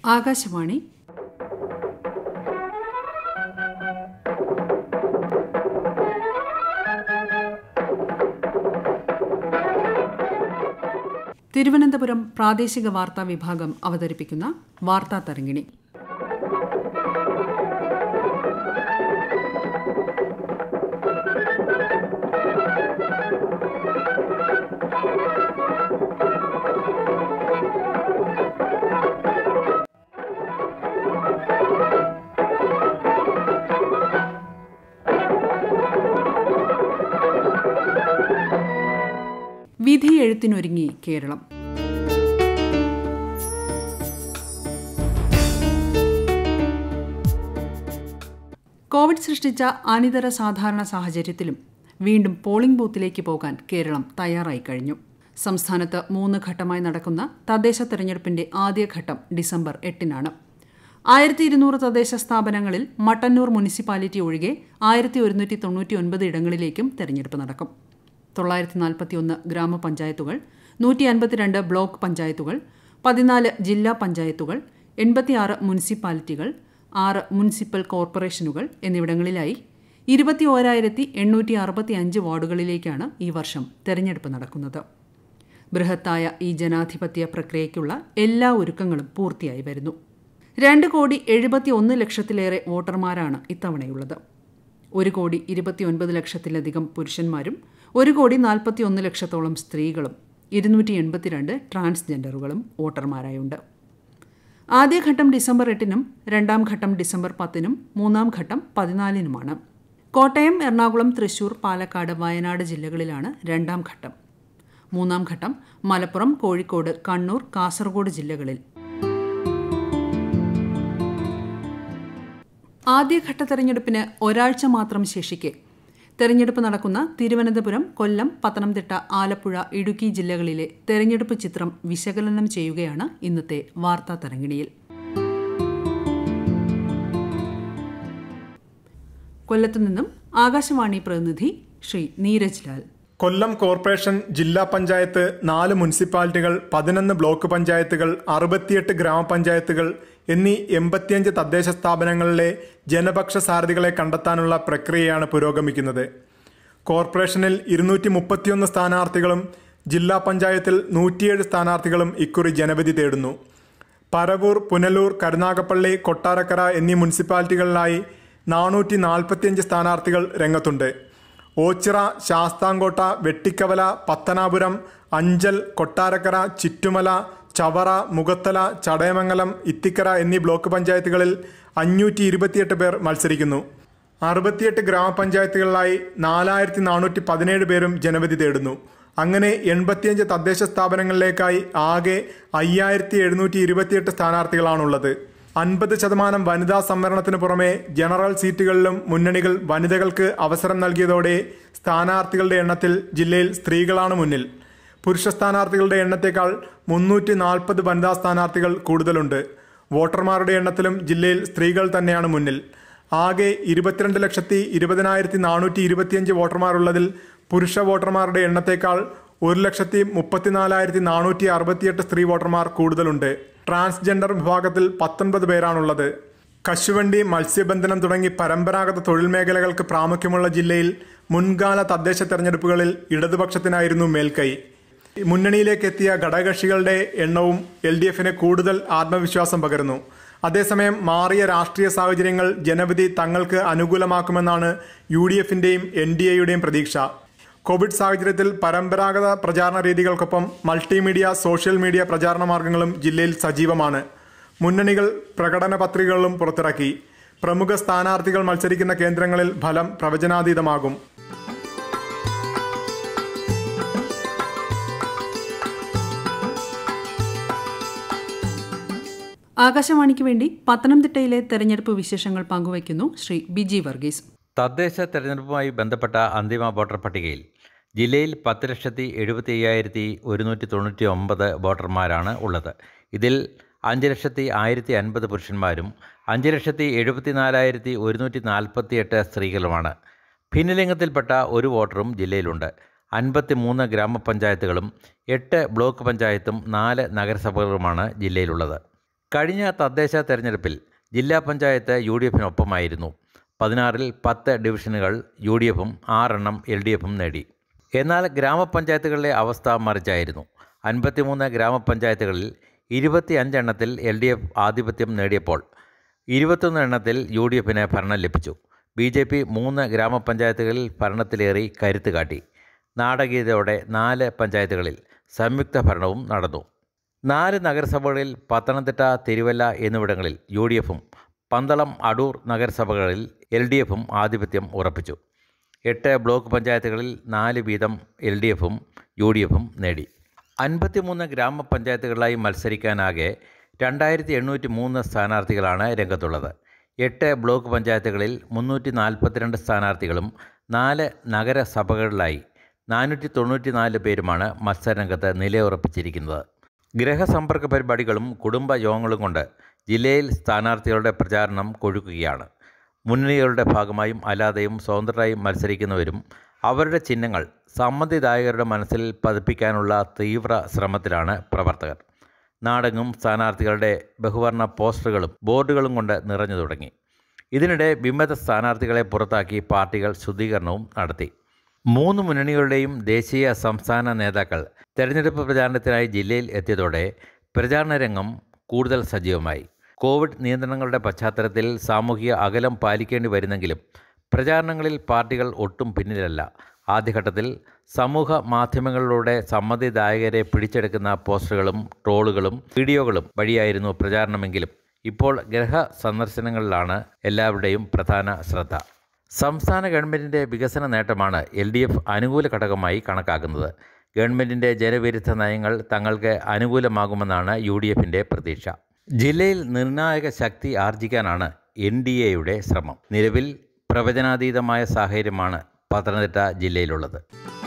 ആകാശവാണി തിരുവനന്തപുരം പ്രാദേശിക വാർത്താ വിഭാഗം അവതരിപ്പിക്കുന്ന വാർത്താ തരങ്ങിണി വിധി എഴുത്തിനൊരുങ്ങി കേരളം കോവിഡ് സൃഷ്ടിച്ച അനിതര സാധാരണ സാഹചര്യത്തിലും വീണ്ടും പോളിംഗ് ബൂത്തിലേക്ക് പോകാൻ കേരളം തയ്യാറായി കഴിഞ്ഞു സംസ്ഥാനത്ത് മൂന്ന് ഘട്ടമായി നടക്കുന്ന തദ്ദേശ തെരഞ്ഞെടുപ്പിന്റെ ആദ്യഘട്ടം ഡിസംബർ എട്ടിനാണ് ആയിരത്തി ഇരുന്നൂറ് തദ്ദേശ സ്ഥാപനങ്ങളിൽ മട്ടന്നൂർ മുനിസിപ്പാലിറ്റി ഒഴികെ ആയിരത്തി ഒരുന്നൂറ്റി തൊണ്ണൂറ്റി ഒൻപത് ഇടങ്ങളിലേക്കും തെരഞ്ഞെടുപ്പ് നടക്കും തൊള്ളായിരത്തി നാൽപ്പത്തിയൊന്ന് ഗ്രാമപഞ്ചായത്തുകൾ നൂറ്റി അൻപത്തിരണ്ട് ബ്ലോക്ക് പഞ്ചായത്തുകൾ പതിനാല് ജില്ലാ പഞ്ചായത്തുകൾ എൺപത്തിയാറ് മുനിസിപ്പാലിറ്റികൾ ആറ് മുനിസിപ്പൽ കോർപ്പറേഷനുകൾ എന്നിവിടങ്ങളിലായി ഇരുപത്തി ഓരായിരത്തി എണ്ണൂറ്റി അറുപത്തി അഞ്ച് വാർഡുകളിലേക്കാണ് ഈ വർഷം തെരഞ്ഞെടുപ്പ് നടക്കുന്നത് ബൃഹത്തായ ഈ ജനാധിപത്യ പ്രക്രിയയ്ക്കുള്ള എല്ലാ ഒരുക്കങ്ങളും പൂർത്തിയായി വരുന്നു രണ്ട് കോടി എഴുപത്തി ഒന്ന് ലക്ഷത്തിലേറെ വോട്ടർമാരാണ് ഇത്തവണയുള്ളത് ഒരു കോടി ഇരുപത്തിയൊൻപത് ലക്ഷത്തിലധികം പുരുഷന്മാരും ഒരു കോടി നാൽപ്പത്തി ഒന്ന് ലക്ഷത്തോളം സ്ത്രീകളും ഇരുന്നൂറ്റി എൺപത്തിരണ്ട് ട്രാൻസ്ജെൻഡറുകളും വോട്ടർമാരായുണ്ട് ആദ്യഘട്ടം ഡിസംബർ എട്ടിനും രണ്ടാം ഘട്ടം ഡിസംബർ പത്തിനും മൂന്നാം ഘട്ടം പതിനാലിനുമാണ് കോട്ടയം എറണാകുളം തൃശൂർ പാലക്കാട് വയനാട് ജില്ലകളിലാണ് രണ്ടാം ഘട്ടം മൂന്നാം ഘട്ടം മലപ്പുറം കോഴിക്കോട് കണ്ണൂർ കാസർഗോഡ് ജില്ലകളിൽ ആദ്യഘട്ട തെരഞ്ഞെടുപ്പിന് ഒരാഴ്ച മാത്രം ശേഷിക്കെ തെരഞ്ഞെടുപ്പ് നടക്കുന്ന തിരുവനന്തപുരം കൊല്ലം പത്തനംതിട്ട ആലപ്പുഴ ഇടുക്കി ജില്ലകളിലെ തെരഞ്ഞെടുപ്പ് ചിത്രം വിശകലനം ചെയ്യുകയാണ് ഇന്നത്തെ വാർത്താ തരങ്ങിണിയിൽ കൊല്ലത്തു നിന്നും ആകാശവാണി പ്രതിനിധി ശ്രീ നീരജ് ലാൽ കൊല്ലം കോർപ്പറേഷൻ ജില്ലാ പഞ്ചായത്ത് നാല് മുനിസിപ്പാലിറ്റികൾ പതിനൊന്ന് ബ്ലോക്ക് പഞ്ചായത്തുകൾ അറുപത്തിയെട്ട് ഗ്രാമപഞ്ചായത്തുകൾ എന്നീ എൺപത്തിയഞ്ച് തദ്ദേശ സ്ഥാപനങ്ങളിലെ ജനപക്ഷ സാരഥികളെ കണ്ടെത്താനുള്ള പ്രക്രിയയാണ് പുരോഗമിക്കുന്നത് കോർപ്പറേഷനിൽ ഇരുന്നൂറ്റി മുപ്പത്തിയൊന്ന് സ്ഥാനാർത്ഥികളും ജില്ലാ പഞ്ചായത്തിൽ നൂറ്റിയേഴ് സ്ഥാനാർത്ഥികളും ഇക്കുറി ജനവിധി തേടുന്നു പരവൂർ പുനലൂർ കരുനാഗപ്പള്ളി കൊട്ടാരക്കര എന്നീ മുനിസിപ്പാലിറ്റികളിലായി നാനൂറ്റി നാൽപ്പത്തിയഞ്ച് സ്ഥാനാർത്ഥികൾ രംഗത്തുണ്ട് ഓച്ചിറ ശാസ്താംകോട്ട വെട്ടിക്കവല പത്തനാപുരം അഞ്ചൽ കൊട്ടാരക്കര ചിറ്റുമല ചവറ മുഖത്തല ചടയമംഗലം ഇത്തിക്കര എന്നീ ബ്ലോക്ക് പഞ്ചായത്തുകളിൽ അഞ്ഞൂറ്റി ഇരുപത്തിയെട്ട് പേർ മത്സരിക്കുന്നു അറുപത്തിയെട്ട് ഗ്രാമപഞ്ചായത്തുകളിലായി നാലായിരത്തി നാനൂറ്റി പതിനേഴ് പേരും ജനവിധി തേടുന്നു അങ്ങനെ എൺപത്തിയഞ്ച് തദ്ദേശ സ്ഥാപനങ്ങളിലേക്കായി ആകെ അയ്യായിരത്തി എഴുന്നൂറ്റി ഇരുപത്തിയെട്ട് സ്ഥാനാർത്ഥികളാണുള്ളത് അൻപത് ശതമാനം വനിതാ സംവരണത്തിന് പുറമെ ജനറൽ സീറ്റുകളിലും മുന്നണികൾ വനിതകൾക്ക് അവസരം നൽകിയതോടെ സ്ഥാനാർത്ഥികളുടെ എണ്ണത്തിൽ ജില്ലയിൽ സ്ത്രീകളാണ് മുന്നിൽ പുരുഷ സ്ഥാനാർത്ഥികളുടെ എണ്ണത്തേക്കാൾ മുന്നൂറ്റി നാൽപ്പത് വനിതാ സ്ഥാനാർത്ഥികൾ കൂടുതലുണ്ട് വോട്ടർമാരുടെ എണ്ണത്തിലും ജില്ലയിൽ സ്ത്രീകൾ തന്നെയാണ് മുന്നിൽ ആകെ ഇരുപത്തിരണ്ട് ലക്ഷത്തി ഇരുപതിനായിരത്തി നാനൂറ്റി ഇരുപത്തിയഞ്ച് വോട്ടർമാരുള്ളതിൽ പുരുഷ വോട്ടർമാരുടെ എണ്ണത്തേക്കാൾ ഒരു ലക്ഷത്തി മുപ്പത്തിനാലായിരത്തി നാനൂറ്റി അറുപത്തിയെട്ട് സ്ത്രീ വോട്ടർമാർ കൂടുതലുണ്ട് ട്രാൻസ്ജെൻഡർ വിഭാഗത്തിൽ പത്തൊൻപത് പേരാണുള്ളത് കശുവണ്ടി മത്സ്യബന്ധനം തുടങ്ങി പരമ്പരാഗത തൊഴിൽ മേഖലകൾക്ക് പ്രാമുഖ്യമുള്ള ജില്ലയിൽ മുൻകാല തദ്ദേശ തെരഞ്ഞെടുപ്പുകളിൽ ഇടതുപക്ഷത്തിനായിരുന്നു മേൽക്കൈ മുന്നണിയിലേക്ക് എത്തിയ ഘടകകക്ഷികളുടെ എണ്ണവും എൽ ഡി എഫിന് കൂടുതൽ ആത്മവിശ്വാസം പകരുന്നു അതേസമയം മാറിയ രാഷ്ട്രീയ സാഹചര്യങ്ങൾ ജനവിധി തങ്ങൾക്ക് അനുകൂലമാക്കുമെന്നാണ് യു ഡി എഫിന്റെയും എൻ ഡി എയുടെയും പ്രതീക്ഷ കോവിഡ് സാഹചര്യത്തിൽ പരമ്പരാഗത പ്രചാരണ രീതികൾക്കൊപ്പം മൾട്ടിമീഡിയ സോഷ്യൽ മീഡിയ പ്രചാരണ മാർഗങ്ങളും ജില്ലയിൽ സജീവമാണ് മുന്നണികൾ പ്രകടന പത്രികകളും പുറത്തിറക്കി പ്രമുഖ സ്ഥാനാർത്ഥികൾ മത്സരിക്കുന്ന കേന്ദ്രങ്ങളിൽ ഫലം പ്രവചനാതീതമാകും ആകാശവാണിക്ക് വേണ്ടി പത്തനംതിട്ടയിലെ തെരഞ്ഞെടുപ്പ് വിശേഷങ്ങൾ പങ്കുവയ്ക്കുന്നു ശ്രീ ബിജി വർഗീസ് തദ്ദേശ തെരഞ്ഞെടുപ്പുമായി ബന്ധപ്പെട്ട അന്തിമ വോട്ടർ പട്ടികയിൽ ജില്ലയിൽ പത്ത് ലക്ഷത്തി എഴുപത്തി അയ്യായിരത്തി ഒരുന്നൂറ്റി തൊണ്ണൂറ്റി ഒമ്പത് വോട്ടർമാരാണ് ഉള്ളത് ഇതിൽ അഞ്ച് ലക്ഷത്തി ആയിരത്തി അൻപത് പുരുഷന്മാരും അഞ്ച് ലക്ഷത്തി എഴുപത്തി നാലായിരത്തി ഒരുന്നൂറ്റി നാൽപ്പത്തി എട്ട് സ്ത്രീകളുമാണ് ഭിന്നലിംഗത്തിൽപ്പെട്ട ഒരു വോട്ടറും ജില്ലയിലുണ്ട് അൻപത്തി മൂന്ന് ഗ്രാമപഞ്ചായത്തുകളും എട്ട് ബ്ലോക്ക് പഞ്ചായത്തും നാല് നഗരസഭകളുമാണ് ജില്ലയിലുള്ളത് കഴിഞ്ഞ തദ്ദേശ തെരഞ്ഞെടുപ്പിൽ ജില്ലാ പഞ്ചായത്ത് യു ഡി എഫിനൊപ്പമായിരുന്നു പതിനാറിൽ പത്ത് ഡിവിഷനുകൾ യു ഡി എഫും ആറെണ്ണം എൽ ഡി എഫും നേടി എന്നാൽ ഗ്രാമപഞ്ചായത്തുകളിലെ അവസ്ഥ മറിച്ചായിരുന്നു അൻപത്തിമൂന്ന് ഗ്രാമപഞ്ചായത്തുകളിൽ ഇരുപത്തി അഞ്ചെണ്ണത്തിൽ എൽ ഡി എഫ് ആധിപത്യം നേടിയപ്പോൾ ഇരുപത്തൊന്ന് എണ്ണത്തിൽ യു ഡി എഫിന് ഭരണം ലഭിച്ചു ബി ജെ പി മൂന്ന് ഗ്രാമപഞ്ചായത്തുകളിൽ ഭരണത്തിലേറി കരുത്ത് കാട്ടി നാടകീയതയോടെ നാല് പഞ്ചായത്തുകളിൽ സംയുക്ത ഭരണവും നടന്നു നാല് നഗരസഭകളിൽ പത്തനംതിട്ട തിരുവല്ല എന്നിവിടങ്ങളിൽ യു ഡി എഫും പന്തളം അടൂർ നഗരസഭകളിൽ എൽ ഡി എഫും ആധിപത്യം ഉറപ്പിച്ചു എട്ട് ബ്ലോക്ക് പഞ്ചായത്തുകളിൽ നാല് വീതം എൽ ഡി എഫും യു ഡി എഫും നേടി അൻപത്തിമൂന്ന് ഗ്രാമപഞ്ചായത്തുകളിലായി മത്സരിക്കാനാകെ രണ്ടായിരത്തി എണ്ണൂറ്റി മൂന്ന് സ്ഥാനാർത്ഥികളാണ് രംഗത്തുള്ളത് എട്ട് ബ്ലോക്ക് പഞ്ചായത്തുകളിൽ മുന്നൂറ്റി നാൽപ്പത്തിരണ്ട് സ്ഥാനാർത്ഥികളും നാല് നഗരസഭകളിലായി നാനൂറ്റി തൊണ്ണൂറ്റി നാല് പേരുമാണ് മത്സരരംഗത്ത് നിലയുറപ്പിച്ചിരിക്കുന്നത് ഗ്രഹസമ്പർക്ക പരിപാടികളും കുടുംബ യോഗങ്ങളും കൊണ്ട് ജില്ലയിൽ സ്ഥാനാർത്ഥികളുടെ പ്രചാരണം കൊഴുക്കുകയാണ് മുന്നണികളുടെ ഭാഗമായും അല്ലാതെയും സ്വതന്ത്രരായും മത്സരിക്കുന്നവരും അവരുടെ ചിഹ്നങ്ങൾ സമ്മതിദായകരുടെ മനസ്സിൽ പതിപ്പിക്കാനുള്ള തീവ്ര ശ്രമത്തിലാണ് പ്രവർത്തകർ നാടെങ്ങും സ്ഥാനാർത്ഥികളുടെ ബഹുവർണ്ണ പോസ്റ്ററുകളും ബോർഡുകളും കൊണ്ട് നിറഞ്ഞു തുടങ്ങി ഇതിനിടെ വിമത സ്ഥാനാർത്ഥികളെ പുറത്താക്കി പാർട്ടികൾ ശുദ്ധീകരണവും നടത്തി മൂന്ന് മുന്നണികളുടെയും ദേശീയ സംസ്ഥാന നേതാക്കൾ തെരഞ്ഞെടുപ്പ് പ്രചാരണത്തിനായി ജില്ലയിൽ എത്തിയതോടെ പ്രചാരണ രംഗം കൂടുതൽ സജീവമായി കോവിഡ് നിയന്ത്രണങ്ങളുടെ പശ്ചാത്തലത്തിൽ സാമൂഹിക അകലം പാലിക്കേണ്ടി വരുന്നെങ്കിലും പ്രചാരണങ്ങളിൽ പാർട്ടികൾ ഒട്ടും പിന്നിലല്ല ആദ്യഘട്ടത്തിൽ സമൂഹ മാധ്യമങ്ങളിലൂടെ സമ്മതിദായകരെ പിടിച്ചെടുക്കുന്ന പോസ്റ്ററുകളും ട്രോളുകളും വീഡിയോകളും വഴിയായിരുന്നു പ്രചാരണമെങ്കിലും ഇപ്പോൾ ഗ്രഹ സന്ദർശനങ്ങളിലാണ് എല്ലാവരുടെയും പ്രധാന ശ്രദ്ധ സംസ്ഥാന ഗവൺമെൻറ്റിൻ്റെ വികസന നേട്ടമാണ് എൽ ഡി എഫ് അനുകൂല ഘടകമായി കണക്കാക്കുന്നത് ഗവൺമെൻറ്റിൻ്റെ ജനവിരുദ്ധ നയങ്ങൾ തങ്ങൾക്ക് അനുകൂലമാകുമെന്നാണ് യു ഡി എഫിൻ്റെ പ്രതീക്ഷ ജില്ലയിൽ നിർണായക ശക്തി ആർജിക്കാനാണ് എൻ ഡി എയുടെ ശ്രമം നിലവിൽ പ്രവചനാതീതമായ സാഹചര്യമാണ് പത്തനംതിട്ട ജില്ലയിലുള്ളത്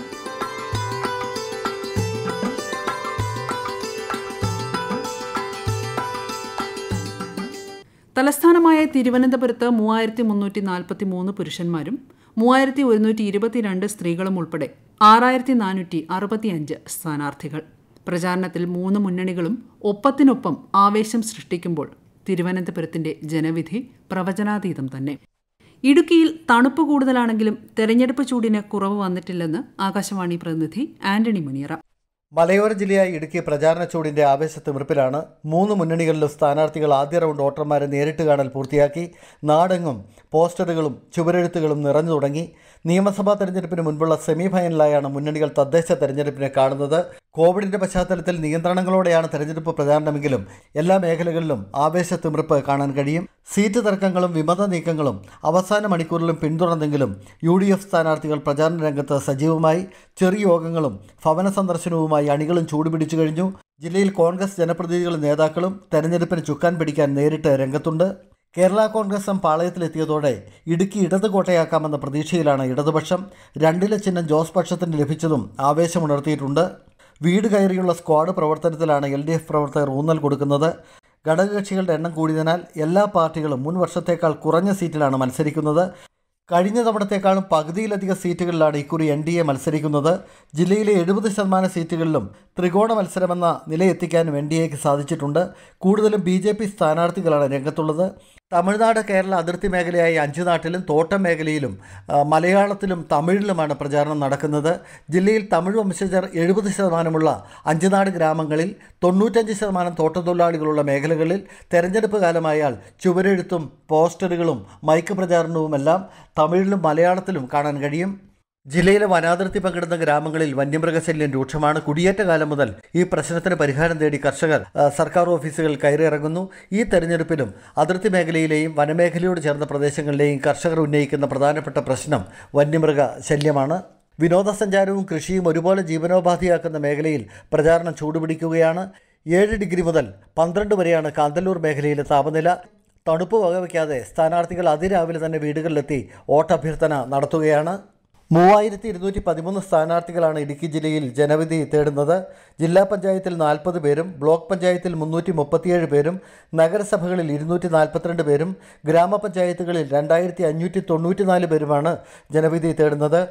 തലസ്ഥാനമായ തിരുവനന്തപുരത്ത് മൂവായിരത്തി മുന്നൂറ്റി നാൽപ്പത്തി മൂന്ന് പുരുഷന്മാരും മൂവായിരത്തി ഒരുന്നൂറ്റി ഇരുപത്തിരണ്ട് സ്ത്രീകളും ഉൾപ്പെടെ ആറായിരത്തി നാനൂറ്റി അറുപത്തിയഞ്ച് സ്ഥാനാർത്ഥികൾ പ്രചാരണത്തിൽ മൂന്ന് മുന്നണികളും ഒപ്പത്തിനൊപ്പം ആവേശം സൃഷ്ടിക്കുമ്പോൾ തിരുവനന്തപുരത്തിന്റെ ജനവിധി പ്രവചനാതീതം തന്നെ ഇടുക്കിയിൽ തണുപ്പ് കൂടുതലാണെങ്കിലും തെരഞ്ഞെടുപ്പ് ചൂടിന് കുറവ് വന്നിട്ടില്ലെന്ന് ആകാശവാണി പ്രതിനിധി ആന്റണി മുനിയറ മലയോര ജില്ലയായ ഇടുക്കി പ്രചാരണ ചൂടിന്റെ ആവേശത്തിമിർപ്പിലാണ് മൂന്ന് മുന്നണികളിലും സ്ഥാനാർത്ഥികൾ ആദ്യ റൗണ്ട് വോട്ടർമാരെ നേരിട്ട് കാണൽ പൂർത്തിയാക്കി നാടെങ്ങും പോസ്റ്ററുകളും ചുവരെഴുത്തുകളും നിറഞ്ഞു തുടങ്ങി നിയമസഭാ തെരഞ്ഞെടുപ്പിന് മുൻപുള്ള സെമി ഫൈനലായാണ് മുന്നണികൾ തദ്ദേശ തെരഞ്ഞെടുപ്പിനെ കാണുന്നത് കോവിഡിന്റെ പശ്ചാത്തലത്തിൽ നിയന്ത്രണങ്ങളോടെയാണ് തെരഞ്ഞെടുപ്പ് പ്രചാരണമെങ്കിലും എല്ലാ മേഖലകളിലും ആവേശത്തിമിർപ്പ് കാണാൻ കഴിയും സീറ്റ് തർക്കങ്ങളും വിമത നീക്കങ്ങളും അവസാന മണിക്കൂറിലും പിന്തുടർന്നെങ്കിലും യു ഡി എഫ് സ്ഥാനാർത്ഥികൾ പ്രചാരണ രംഗത്ത് സജീവമായി ചെറിയ യോഗങ്ങളും ഭവന സന്ദർശനവുമായി അണികളും ചൂടുപിടിച്ചു കഴിഞ്ഞു ജില്ലയിൽ കോൺഗ്രസ് ജനപ്രതിനിധികളും നേതാക്കളും തെരഞ്ഞെടുപ്പിന് ചുക്കാൻ പിടിക്കാൻ നേരിട്ട് രംഗത്തുണ്ട് കേരള കോൺഗ്രസ് എം പാളയത്തിലെത്തിയതോടെ ഇടുക്കി ഇടത് കോട്ടയാക്കാമെന്ന പ്രതീക്ഷയിലാണ് ഇടതുപക്ഷം രണ്ടിലെ ചിഹ്നം ജോസ് പക്ഷത്തിന് ലഭിച്ചതും ആവേശമുണർത്തിയിട്ടുണ്ട് വീട് കയറിയുള്ള സ്ക്വാഡ് പ്രവർത്തനത്തിലാണ് എൽ ഡി എഫ് പ്രവർത്തകർ ഊന്നൽ കൊടുക്കുന്നത് ഘടകകക്ഷികളുടെ എണ്ണം കൂടിയതിനാൽ എല്ലാ പാർട്ടികളും മുൻ വർഷത്തേക്കാൾ കുറഞ്ഞ സീറ്റിലാണ് മത്സരിക്കുന്നത് കഴിഞ്ഞ തവണത്തേക്കാളും പകുതിയിലധികം സീറ്റുകളിലാണ് ഇക്കുറി എൻ ഡി എ മത്സരിക്കുന്നത് ജില്ലയിലെ എഴുപത് ശതമാനം സീറ്റുകളിലും ത്രികോണ മത്സരമെന്ന നിലയെത്തിക്കാനും എൻ ഡി എക്ക് സാധിച്ചിട്ടുണ്ട് കൂടുതലും ബി ജെ പി സ്ഥാനാർത്ഥികളാണ് രംഗത്തുള്ളത് തമിഴ്നാട് കേരള അതിർത്തി മേഖലയായ അഞ്ചുനാട്ടിലും തോട്ടം മേഖലയിലും ആ, മലയാളത്തിലും തമിഴിലുമാണ് പ്രചാരണം നടക്കുന്നത് ജില്ലയിൽ തമിഴ് വംശജർ എഴുപത് ശതമാനമുള്ള അഞ്ചുനാട് ഗ്രാമങ്ങളിൽ തൊണ്ണൂറ്റഞ്ച് ശതമാനം തോട്ടത്തൊഴിലാളികളുള്ള മേഖലകളിൽ തെരഞ്ഞെടുപ്പ് കാലമായാൽ ചുവരെഴുത്തും പോസ്റ്ററുകളും മൈക്ക് പ്രചാരണവുമെല്ലാം തമിഴിലും മലയാളത്തിലും കാണാൻ കഴിയും ജില്ലയിലെ വനാതിർത്തി പങ്കിടുന്ന ഗ്രാമങ്ങളിൽ വന്യമൃഗശല്യം രൂക്ഷമാണ് കുടിയേറ്റ കാലം മുതൽ ഈ പ്രശ്നത്തിന് പരിഹാരം തേടി കർഷകർ ആ, സർക്കാർ ഓഫീസുകൾ കയറിയിറങ്ങുന്നു ഈ തെരഞ്ഞെടുപ്പിലും അതിർത്തി മേഖലയിലെയും വനമേഖലയോട് ചേർന്ന പ്രദേശങ്ങളിലെയും കർഷകർ ഉന്നയിക്കുന്ന പ്രധാനപ്പെട്ട പ്രശ്നം വന്യമൃഗ ശല്യമാണ് വിനോദസഞ്ചാരവും കൃഷിയും ഒരുപോലെ ജീവനോപാധിയാക്കുന്ന മേഖലയിൽ പ്രചാരണം ചൂടുപിടിക്കുകയാണ് ഏഴ് ഡിഗ്രി മുതൽ പന്ത്രണ്ട് വരെയാണ് കാന്തല്ലൂർ മേഖലയിലെ താപനില തണുപ്പ് വകവയ്ക്കാതെ സ്ഥാനാർത്ഥികൾ അതിരാവിലെ തന്നെ വീടുകളിലെത്തി വോട്ടഭ്യർത്ഥന നടത്തുകയാണ് മൂവായിരത്തി ഇരുന്നൂറ്റി പതിമൂന്ന് സ്ഥാനാർത്ഥികളാണ് ഇടുക്കി ജില്ലയിൽ ജനവിധി തേടുന്നത് ജില്ലാ പഞ്ചായത്തിൽ നാൽപ്പത് പേരും ബ്ലോക്ക് പഞ്ചായത്തിൽ മുന്നൂറ്റി മുപ്പത്തിയേഴ് പേരും നഗരസഭകളിൽ ഇരുന്നൂറ്റി നാൽപ്പത്തിരണ്ട് പേരും ഗ്രാമപഞ്ചായത്തുകളിൽ രണ്ടായിരത്തി അഞ്ഞൂറ്റി തൊണ്ണൂറ്റി നാല് പേരുമാണ് ജനവിധി തേടുന്നത്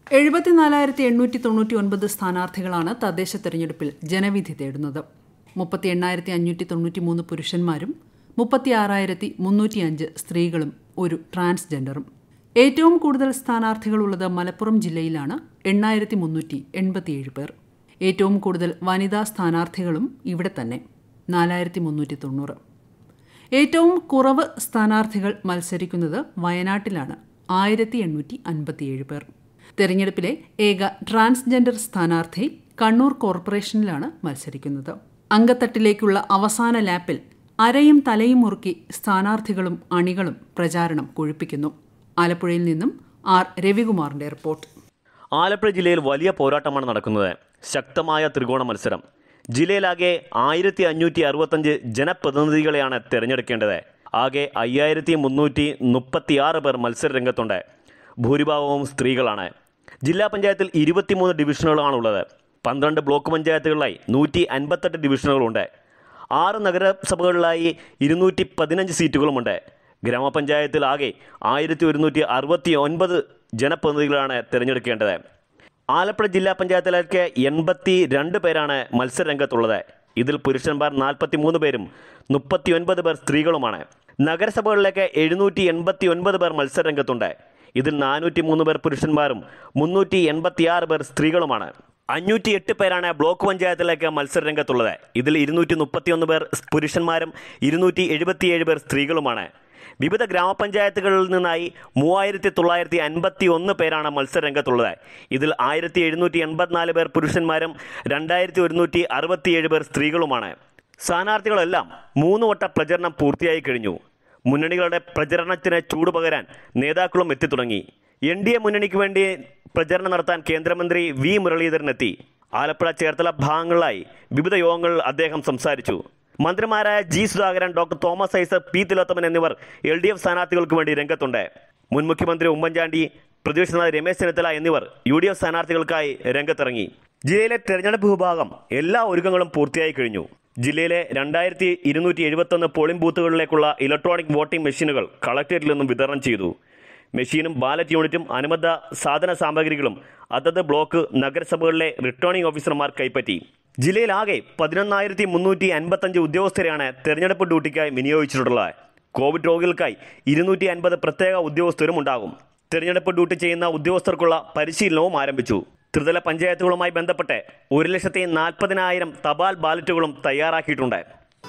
എഴുപത്തിനാലായിരത്തി എണ്ണൂറ്റി തൊണ്ണൂറ്റി ഒൻപത് സ്ഥാനാർത്ഥികളാണ് തദ്ദേശ തെരഞ്ഞെടുപ്പിൽ ജനവിധി തേടുന്നത് മുപ്പത്തി എണ്ണായിരത്തി അഞ്ഞൂറ്റി തൊണ്ണൂറ്റി മൂന്ന് പുരുഷന്മാരും മുപ്പത്തി ആറായിരത്തി മുന്നൂറ്റി അഞ്ച് സ്ത്രീകളും ഒരു ട്രാൻസ്ജെൻഡറും ഏറ്റവും കൂടുതൽ സ്ഥാനാർത്ഥികളുള്ളത് മലപ്പുറം ജില്ലയിലാണ് എണ്ണായിരത്തി മുന്നൂറ്റി എൺപത്തിയേഴ് പേർ ഏറ്റവും കൂടുതൽ വനിതാ സ്ഥാനാർത്ഥികളും ഇവിടെ തന്നെ നാലായിരത്തി മുന്നൂറ്റി തൊണ്ണൂറ് ഏറ്റവും കുറവ് സ്ഥാനാർത്ഥികൾ മത്സരിക്കുന്നത് വയനാട്ടിലാണ് ആയിരത്തി എണ്ണൂറ്റി അൻപത്തിയേഴ് പേർ തെരഞ്ഞെടുപ്പിലെ ഏക ട്രാൻസ്ജെൻഡർ സ്ഥാനാർത്ഥി കണ്ണൂർ കോർപ്പറേഷനിലാണ് മത്സരിക്കുന്നത് അങ്കത്തട്ടിലേക്കുള്ള അവസാന ലാപ്പിൽ അരയും തലയും മുറുക്കി സ്ഥാനാർത്ഥികളും അണികളും പ്രചാരണം കൊഴുപ്പിക്കുന്നു ആലപ്പുഴയിൽ നിന്നും ആർ രവികുമാറിന്റെ റിപ്പോർട്ട് ആലപ്പുഴ ജില്ലയിൽ വലിയ പോരാട്ടമാണ് നടക്കുന്നത് ശക്തമായ ത്രികോണ മത്സരം ജില്ലയിലാകെ ആയിരത്തി അഞ്ഞൂറ്റി അറുപത്തഞ്ച് ജനപ്രതിനിധികളെയാണ് തിരഞ്ഞെടുക്കേണ്ടത് ആകെ അയ്യായിരത്തി മുന്നൂറ്റി മുപ്പത്തിയാറ് പേർ മത്സര രംഗത്തുണ്ട് ഭൂരിഭാഗവും സ്ത്രീകളാണ് ജില്ലാ പഞ്ചായത്തിൽ ഇരുപത്തിമൂന്ന് ഡിവിഷനുകളാണുള്ളത് പന്ത്രണ്ട് ബ്ലോക്ക് പഞ്ചായത്തുകളിലായി നൂറ്റി അൻപത്തെട്ട് ഡിവിഷനുകളുണ്ട് ആറ് നഗരസഭകളിലായി ഇരുന്നൂറ്റി പതിനഞ്ച് സീറ്റുകളുമുണ്ട് ഗ്രാമപഞ്ചായത്തിൽ ആകെ ആയിരത്തി ഒരുന്നൂറ്റി അറുപത്തി ഒൻപത് ജനപ്രതിനിധികളാണ് തിരഞ്ഞെടുക്കേണ്ടത് ആലപ്പുഴ ജില്ലാ പഞ്ചായത്തിലേക്ക് എൺപത്തി രണ്ട് പേരാണ് മത്സരരംഗത്തുള്ളത് ഇതിൽ പുരുഷന്മാർ നാൽപ്പത്തി മൂന്ന് പേരും മുപ്പത്തി ഒൻപത് പേർ സ്ത്രീകളുമാണ് നഗരസഭകളിലേക്ക് എഴുന്നൂറ്റി എൺപത്തി ഒൻപത് പേർ മത്സരരംഗത്തുണ്ട് ഇതിൽ നാനൂറ്റി മൂന്ന് പേർ പുരുഷന്മാരും മുന്നൂറ്റി എൺപത്തിയാറ് പേർ സ്ത്രീകളുമാണ് അഞ്ഞൂറ്റി എട്ട് പേരാണ് ബ്ലോക്ക് പഞ്ചായത്തിലേക്ക് മത്സരരംഗത്തുള്ളത് ഇതിൽ ഇരുന്നൂറ്റി മുപ്പത്തിയൊന്ന് പേർ പുരുഷന്മാരും ഇരുന്നൂറ്റി എഴുപത്തിയേഴ് പേർ സ്ത്രീകളുമാണ് വിവിധ ഗ്രാമപഞ്ചായത്തുകളിൽ നിന്നായി മൂവായിരത്തി തൊള്ളായിരത്തി അൻപത്തി ഒന്ന് പേരാണ് മത്സരരംഗത്തുള്ളത് ഇതിൽ ആയിരത്തി എഴുന്നൂറ്റി എൺപത്തിനാല് പേർ പുരുഷന്മാരും രണ്ടായിരത്തി ഒരുന്നൂറ്റി അറുപത്തിയേഴ് പേർ സ്ത്രീകളുമാണ് സ്ഥാനാർത്ഥികളെല്ലാം മൂന്ന് വട്ട പ്രചരണം പൂർത്തിയായി കഴിഞ്ഞു മുന്നണികളുടെ പ്രചരണത്തിന് ചൂട് പകരാൻ നേതാക്കളും എത്തിത്തുടങ്ങി എൻ ഡി എ മുന്നണിക്ക് വേണ്ടി പ്രചരണം നടത്താൻ കേന്ദ്രമന്ത്രി വി മുരളീധരൻ എത്തി ആലപ്പുഴ ചേർത്തല ഭാഗങ്ങളിലായി വിവിധ യോഗങ്ങളിൽ അദ്ദേഹം സംസാരിച്ചു മന്ത്രിമാരായ G Sudhakaran doctor Thomas Isaac P Thilothaman എന്നിവർ എൽ ഡി എഫ് സ്ഥാനാർത്ഥികൾക്ക് വേണ്ടി രംഗത്തുണ്ട് മുൻ മുഖ്യമന്ത്രി ഉമ്മൻചാണ്ടി പ്രതിപക്ഷ നേതാവ് രമേശ് ചെന്നിത്തല എന്നിവർ യു ഡി എഫ് സ്ഥാനാർത്ഥികൾക്കായി രംഗത്തിറങ്ങി ജില്ലയിലെ തെരഞ്ഞെടുപ്പ് വിഭാഗം എല്ലാ ഒരുക്കങ്ങളും പൂർത്തിയായി കഴിഞ്ഞു ജില്ലയിലെ രണ്ടായിരത്തി ഇരുന്നൂറ്റി എഴുപത്തൊന്ന് പോളിംഗ് ബൂത്തുകളിലേക്കുള്ള ഇലക്ട്രോണിക് വോട്ടിംഗ് മെഷീനുകൾ കളക്ടറേറ്റിൽ നിന്നും വിതരണം ചെയ്തു മെഷീനും ബാലറ്റ് യൂണിറ്റും അനുബന്ധ സാധന സാമഗ്രികളും അതത് ബ്ലോക്ക് നഗരസഭകളിലെ റിട്ടേണിംഗ് ഓഫീസർമാർ കൈപ്പറ്റി ജില്ലയിലാകെ പതിനൊന്നായിരത്തി മുന്നൂറ്റി അൻപത്തഞ്ച് ഉദ്യോഗസ്ഥരെയാണ് തെരഞ്ഞെടുപ്പ് ഡ്യൂട്ടിക്കായി വിനിയോഗിച്ചിട്ടുള്ളത് കോവിഡ് രോഗികൾക്കായി ഇരുന്നൂറ്റി അൻപത് പ്രത്യേക ഉദ്യോഗസ്ഥരും ഉണ്ടാകും തെരഞ്ഞെടുപ്പ് ഡ്യൂട്ടി ചെയ്യുന്ന ഉദ്യോഗസ്ഥർക്കുള്ള പരിശീലനവും ആരംഭിച്ചു ത്രിതല പഞ്ചായത്തുകളുമായി ബന്ധപ്പെട്ട് ഒരു ലക്ഷത്തി നാൽപ്പതിനായിരം തപാൽ ബാലറ്റുകളും തയ്യാറാക്കിയിട്ടുണ്ട്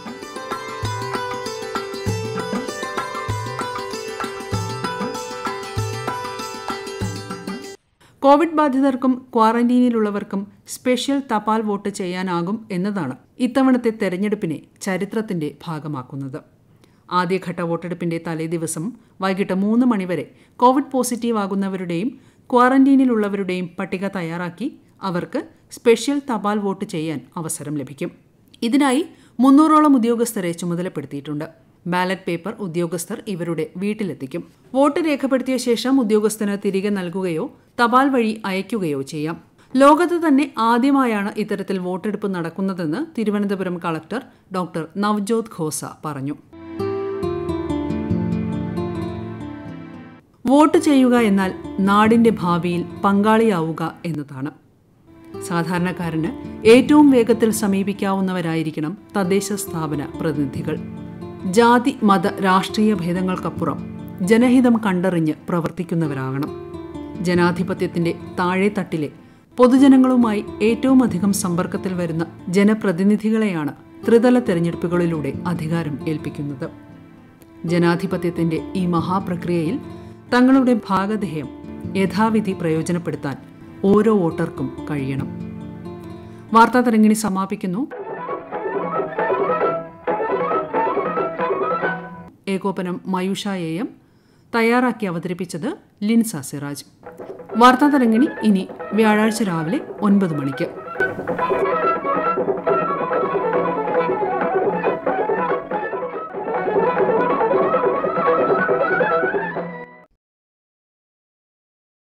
കോവിഡ് ബാധിതർക്കും ക്വാറന്റീനിലുള്ളവർക്കും സ്പെഷ്യൽ തപാൽ വോട്ട് ചെയ്യാനാകും എന്നതാണ് ഇത്തവണത്തെ തെരഞ്ഞെടുപ്പിനെ ചരിത്രത്തിന്റെ ഭാഗമാക്കുന്നത് ആദ്യഘട്ട വോട്ടെടുപ്പിന്റെ തലേദിവസം വൈകിട്ട് മൂന്ന് മണിവരെ കോവിഡ് പോസിറ്റീവ് ആകുന്നവരുടെയും ക്വാറന്റീനിലുള്ളവരുടെയും പട്ടിക തയ്യാറാക്കി അവർക്ക് സ്പെഷ്യൽ തപാൽ വോട്ട് ചെയ്യാൻ അവസരം ലഭിക്കും ഇതിനായി മുന്നൂറോളം ഉദ്യോഗസ്ഥരെ ചുമതലപ്പെടുത്തിയിട്ടുണ്ട് ബാലറ്റ് പേപ്പർ ഉദ്യോഗസ്ഥർ ഇവരുടെ വീട്ടിലെത്തിക്കും വോട്ട് രേഖപ്പെടുത്തിയ ശേഷം ഉദ്യോഗസ്ഥന് തിരികെ നൽകുകയോ തപാൽ വഴി അയക്കുകയോ ചെയ്യാം ലോകത്ത് തന്നെ ആദ്യമായാണ് ഇത്തരത്തിൽ വോട്ടെടുപ്പ് നടക്കുന്നതെന്ന് തിരുവനന്തപുരം കളക്ടർ ഡോക്ടർ നവ്ജോത് ഖോസ പറഞ്ഞു വോട്ട് ചെയ്യുക എന്നാൽ നാടിന്റെ ഭാവിയിൽ പങ്കാളിയാവുക എന്നതാണ് സാധാരണക്കാരന് ഏറ്റവും വേഗത്തിൽ സമീപിക്കാവുന്നവരായിരിക്കണം തദ്ദേശ സ്ഥാപന പ്രതിനിധികൾ ജാതി മത രാഷ്ട്രീയ ഭേദങ്ങൾക്കപ്പുറം ജനഹിതം കണ്ടറിഞ്ഞ് പ്രവർത്തിക്കുന്നവരാകണം ജനാധിപത്യത്തിന്റെ താഴെത്തട്ടിലെ പൊതുജനങ്ങളുമായി ഏറ്റവും അധികം സമ്പർക്കത്തിൽ വരുന്ന ജനപ്രതിനിധികളെയാണ് ത്രിതല തെരഞ്ഞെടുപ്പുകളിലൂടെ അധികാരം ഏൽപ്പിക്കുന്നത് ജനാധിപത്യത്തിന്റെ ഈ മഹാപ്രക്രിയയിൽ തങ്ങളുടെ ഭാഗധേയം യഥാവിധി പ്രയോജനപ്പെടുത്താൻ ഓരോ വോട്ടർക്കും കഴിയണം വാർത്താ തരങ്ങിണി സമാപിക്കുന്നു ഏകോപനം മയൂഷ എ എം തയ്യാറാക്കി അവതരിപ്പിച്ചത് ലിൻസ സിറാജ് വാർത്താ തരങ്ങിണി ഇനി വ്യാഴാഴ്ച രാവിലെ ഒൻപത് മണിക്ക്